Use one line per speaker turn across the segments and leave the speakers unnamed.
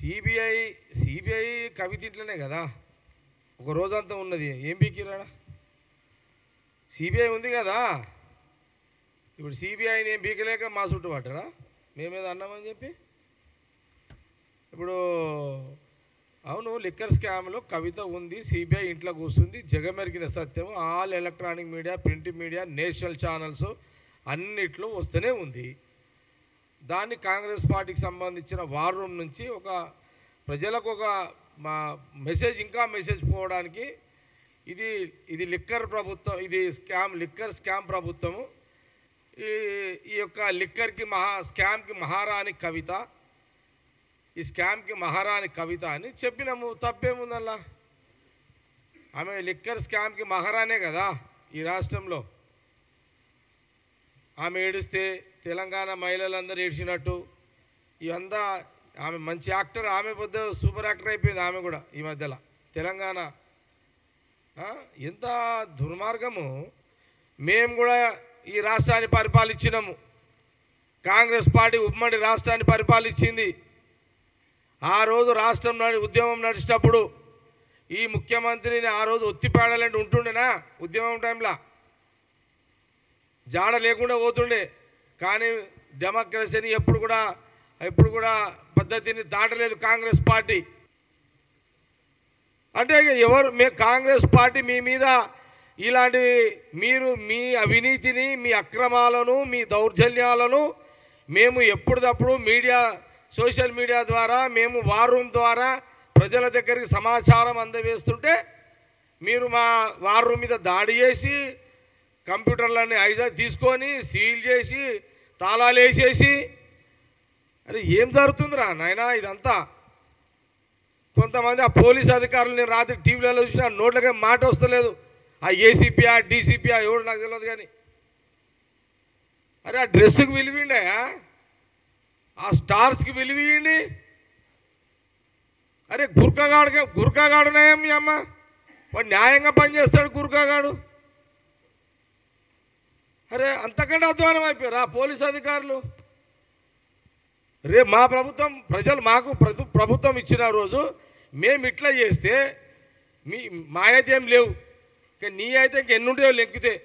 CBI CBI కవిత ఇంట్లోనే కదా ఒక రోజంతా ఉన్నది ఏం పీకిరాడా సిబిఐ ఉంది కదా ఇప్పుడు సిబిఐని ఏం పీకలేక మా చుట్టూ పట్టరా మేమేదో అన్నామని చెప్పి ఇప్పుడు అవును లిక్కర్ స్కామ్లో కవిత ఉంది సిబిఐ ఇంట్లో కూర్చుంది జగమెరిగిన సత్యం all electronic media print media national channels అన్నిట్లో వస్తూనే ఉంది దాన్ని కాంగ్రెస్ పార్టీకి సంబంధించిన వార్ రూమ్ నుంచి ఒక ప్రజలకు ఒక మా మెసేజ్ ఇంకా మెసేజ్ పోవడానికి ఇది ఇది లిక్కర్ ప్రభుత్వం ఇది స్కామ్ లిక్కర్ స్కామ్ ప్రభుత్వము ఈ ఈ యొక్క లిక్కర్కి మహా స్కామ్కి మహారాణి కవిత ఈ స్కామ్కి మహారాణి కవిత అని చెప్పినాము తప్పేముందల్లా ఆమె లిక్కర్ స్కామ్కి మహారాణే కదా ఈ రాష్ట్రంలో ఆమె ఏడిస్తే తెలంగాణ మహిళలందరూ ఏడ్చినట్టు ఇవంతా ఆమె మంచి యాక్టర్ ఆమె పొద్దు సూపర్ యాక్టర్ అయిపోయింది ఆమె కూడా ఈ మధ్యలో తెలంగాణ ఆ, ఎంత దుర్మార్గము మేము కూడా ఈ రాష్ట్రాన్ని పరిపాలించినాము కాంగ్రెస్ పార్టీ ఉమ్మడి రాష్ట్రాన్ని పరిపాలించింది ఆ రోజు రాష్ట్రం నడి ఉద్యమం నడిచేటప్పుడు ఈ ముఖ్యమంత్రిని ఆ రోజు ఒత్తిపాడాలంటే ఉంటుండేనా ఉద్యమం టైంలో జాడ లేకుండా పోతుండే కానీ డెమోక్రసీని ఎప్పుడు కూడా ఎప్పుడు కూడా పద్ధతిని దాటలేదు కాంగ్రెస్ పార్టీ అంటే ఇక ఎవరు మే కాంగ్రెస్ పార్టీ మీ మీద ఇలాంటి మీరు మీ అవినీతిని మీ అక్రమాలను మీ దౌర్జన్యాలను మేము ఎప్పటికప్పుడు మీడియా సోషల్ మీడియా ద్వారా మేము వార్ రూమ్ ద్వారా ప్రజల దగ్గరికి సమాచారం అందవేస్తుంటే మీరు మా వార్ రూమ్ మీద దాడి చేసి కంప్యూటర్లన్నీ ఐజా తీసుకొని సీల్ చేసి తాళాలు వేసేసి అరే ఏం జరుగుతుందిరా నాయనా ఇదంతా కొంతమంది ఆ పోలీస్ అధికారులు నేను రాత్రి టీవీలలో చూసిన నోట్లకే మాట వస్తలేదు ఆ ఏసీపీఆ డీసీపీఆ ఎవడు నాకు తెలియదు కానీ అరే ఆ డ్రెస్సుకి విలువిండే ఆ స్టార్స్కి విలువియండి అరే గుర్కగాడుగా గుర్కగాడున్నాయా మీ అమ్మ వాడు న్యాయంగా పనిచేస్తాడు గుర్కగాడు అరే అంతకంటే అధ్వానం అయిపోయారు ఆ పోలీస్ అధికారులు రేపు మా ప్రభుత్వం ప్రజలు మాకు ప్రభు- ప్రభుత్వం ఇచ్చిన రోజు మేము ఇట్లా చేస్తే మీ మా అయితే ఏం లేవు ఇక నీ అయితే ఇంక ఎన్ని ఉంటాయో లెక్కితే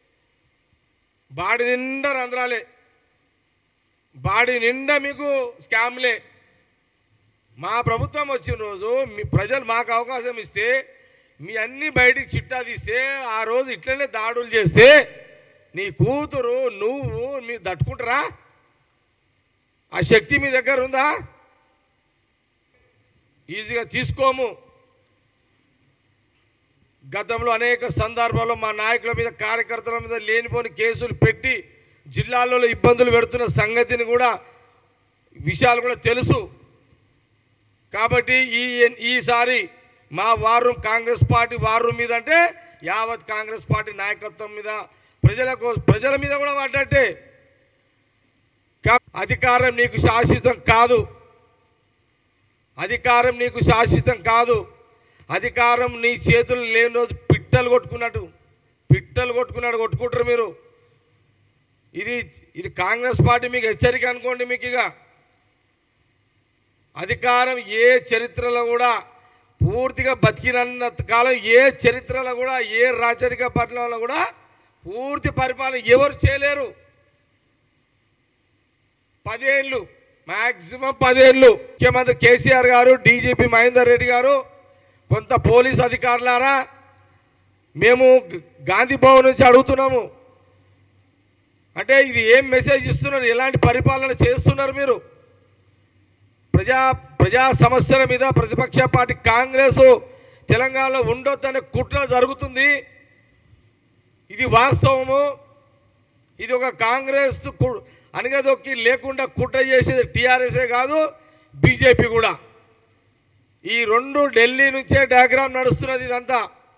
బాడి నిండా రంధ్రాలే బాడి నిండా మీకు స్కామ్లే మా ప్రభుత్వం వచ్చిన రోజు మీ ప్రజలు మాకు అవకాశం ఇస్తే మీ అన్ని బయటికి చిట్టా తీస్తే ఆ రోజు ఇట్లనే దాడులు చేస్తే నీ కూతురు నువ్వు మీరు తట్టుకుంటారా ఆ శక్తి మీ దగ్గర ఉందా ఈజీగా తీసుకోము గతంలో అనేక సందర్భాల్లో మా నాయకుల మీద కార్యకర్తల మీద లేనిపోని కేసులు పెట్టి జిల్లాలలో ఇబ్బందులు పెడుతున్న సంగతిని కూడా విషయాలు కూడా తెలుసు కాబట్టి ఈ ఈసారి మా war room Congress party war room మీద అంటే యావత్ కాంగ్రెస్ పార్టీ నాయకత్వం మీద ప్రజలకు ప్రజల మీద కూడా పడ్డట్టే కా- అధికారం నీకు శాశ్వతం కాదు అధికారం నీకు శాశ్వతం కాదు అధికారం నీ చేతులు లేని రోజు పిట్టలు కొట్టుకున్నట్టు పిట్టలు కొట్టుకున్నాడు కొట్టుకుంటారు మీరు ఇది ఇది కాంగ్రెస్ పార్టీ మీకు హెచ్చరిక అనుకోండి మీకు ఇక అధికారం ఏ చరిత్రలో కూడా పూర్తిగా బతికినంత కాలం ఏ చరిత్రలో కూడా ఏ రాచరిక పట్టణంలో కూడా పూర్తి పరిపాలన ఎవరు చేయలేరు పదేళ్ళు మ్యాక్సిమం పదేళ్ళు ముఖ్యమంత్రి కేసీఆర్ గారు డీజీపీ మహేందర్ రెడ్డి గారు కొంత పోలీస్ అధికారులారా మేము గ- గాంధీ భవన్ నుంచి అడుగుతున్నాము అంటే ఇది ఏం మెసేజ్ ఇస్తున్నారు ఎలాంటి పరిపాలన చేస్తున్నారు మీరు ప్రజా ప్రజా సమస్యల మీద ప్రతిపక్ష పార్టీ కాంగ్రెస్ తెలంగాణలో ఉండొద్దనే కుట్ర జరుగుతుంది ఇది వాస్తవము ఇది ఒక కాంగ్రెస్ కు- అనగదొక్కి లేకుండా కుట్ర చేసేది టీఆర్ఎస్ఏ కాదు బీజేపీ కూడా ఈ రెండు ఢిల్లీ నుంచే డయాగ్రామ్ నడుస్తున్నది ఇదంతా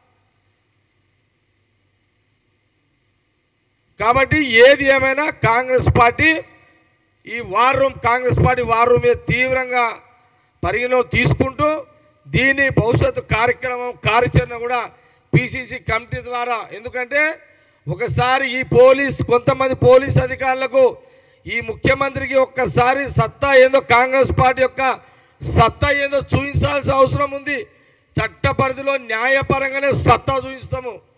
కాబట్టి ఏది ఏమైనా కాంగ్రెస్ పార్టీ ఈ war room Congress party war room మీద తీవ్రంగా పరిగణలో తీసుకుంటూ దీని భవిష్యత్తు కార్యక్రమం కార్యాచరణ కూడా పిసిసి కమిటీ ద్వారా ఎందుకంటే ఒకసారి ఈ పోలీస్ కొంతమంది పోలీస్ అధికారులకు ఈ ముఖ్యమంత్రికి ఒక్కసారి సత్తా ఏందో కాంగ్రెస్ పార్టీ యొక్క సత్తా ఏదో చూపించాల్సిన అవసరం ఉంది చట్ట పరిధిలో న్యాయపరంగానే సత్తా చూపిస్తాము